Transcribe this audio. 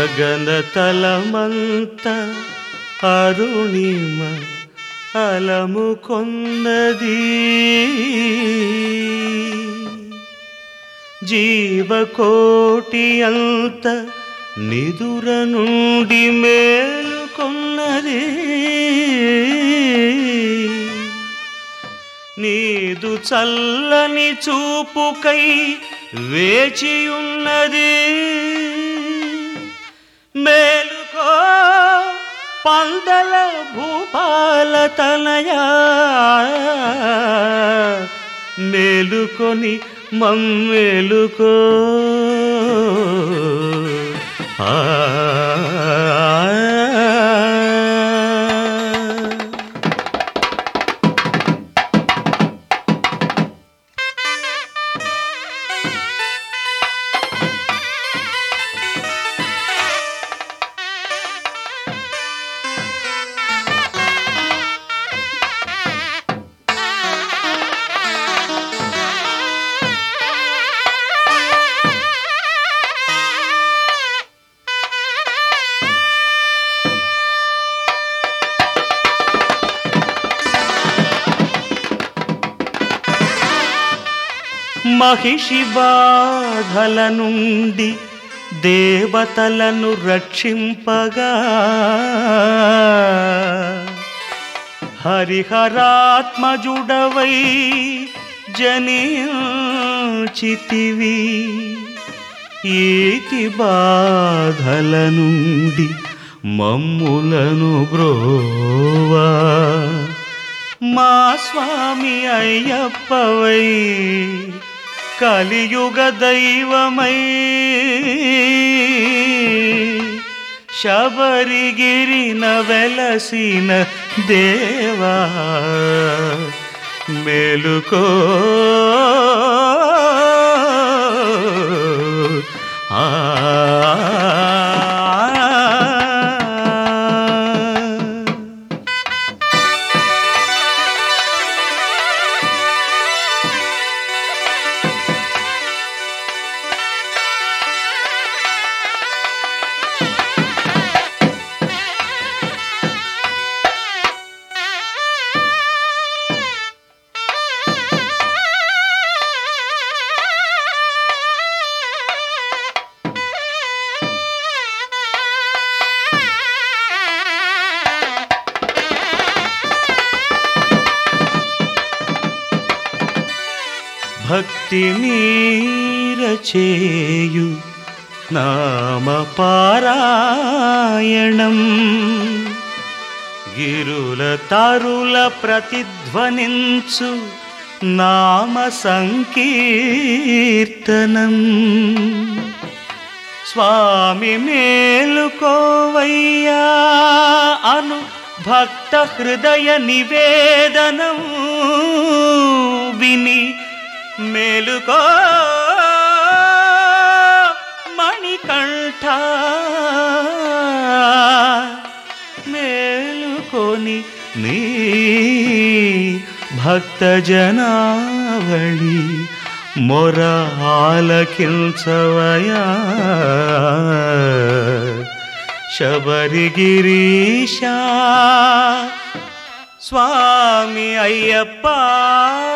గగన తలమంత అరుణిమ అలము కొన్నది జీవకోటి అంత నిదుర నుండి మేలుకొన్నది నీదు చల్లని చూపుకై వేచియున్నది మేలుకో పందల భూపాల తనయా మేలుకొని మమ్మేలుకో ఆ మహిషి బాధల నుండి దేవతలను రక్షింపగా హరిహరాత్మజుడవై జనించితివి ఈతి బాధల నుండి మమ్ములను బ్రోవా మా స్వామి అయ్యప్పవై కలియుగ దైవమై శబరిగిరిన వెలసిన దేవా మేలుకో ఆ భక్తి మీర చేయు నామ పారాయణం గిరుల తరుల ప్రతిధ్వనించు నామ సంకీర్తనం స్వామి మేలుకోవయ్యా అను భక్త హృదయ నివేదనం విని మేలుకో మణికంఠ మేలుకొని నీ భక్త జనావళి మొర ఆలకించవయా శబరిగిరీశా స్వామి అయ్యప్ప